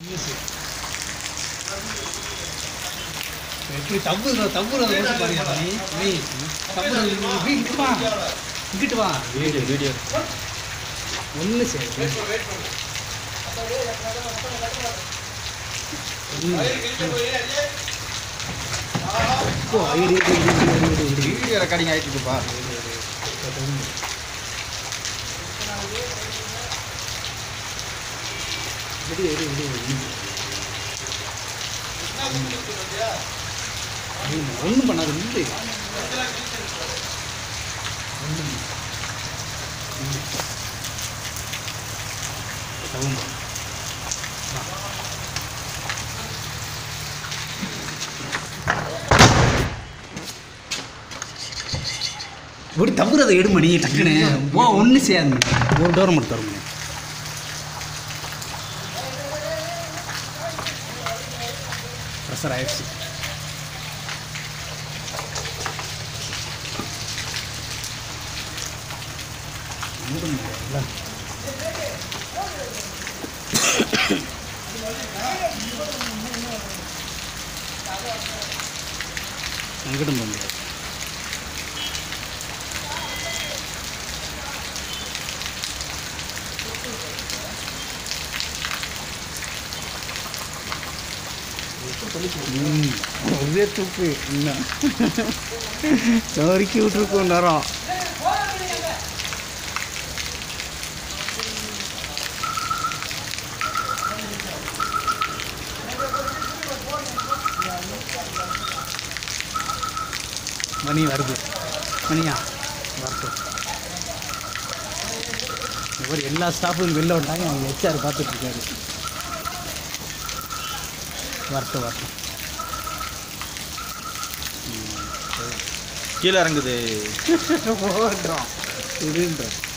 எப்படி தப்புற தப்புறத மட்டும் பாருங்க நீ நீ தப்புற இங்கிட்டு வா இங்கிட்டு வா வீடியோ வீடியோ ஒன்று சரி ஓ இரு இரு இரு இரு இரு இரு வீடியோ ரெக்கார்டிங் ஆயிட்டு இருக்குப்பா இரு இரு இரு இரு ஒன்றும் பண்ணாது இல்லை இப்படி தப்புறதை எடுமணி டக்குன்னு ஓ ஒன்று செய்யாது ஒரு டோர் மட்டும் தரும் ப்ரெஷர் ஆயிடுச்சு மூட முடியாதுல்ல அங்கிட்டும் போக முடியாது ம், ஒரே தூக்கு இன்னும் நறுக்கி விட்டுருக்கோம் நேரம் மணி வருது மணியா வரட்டும் இவர் எல்லா ஸ்டாஃபும் வெளில வந்தாங்க அவங்க ஹெச்ஆர் பார்த்துட்டு இருக்காரு வரட்டும் வரட்டும் கீழே இறங்குது ஓடுறோம் இதுன்ற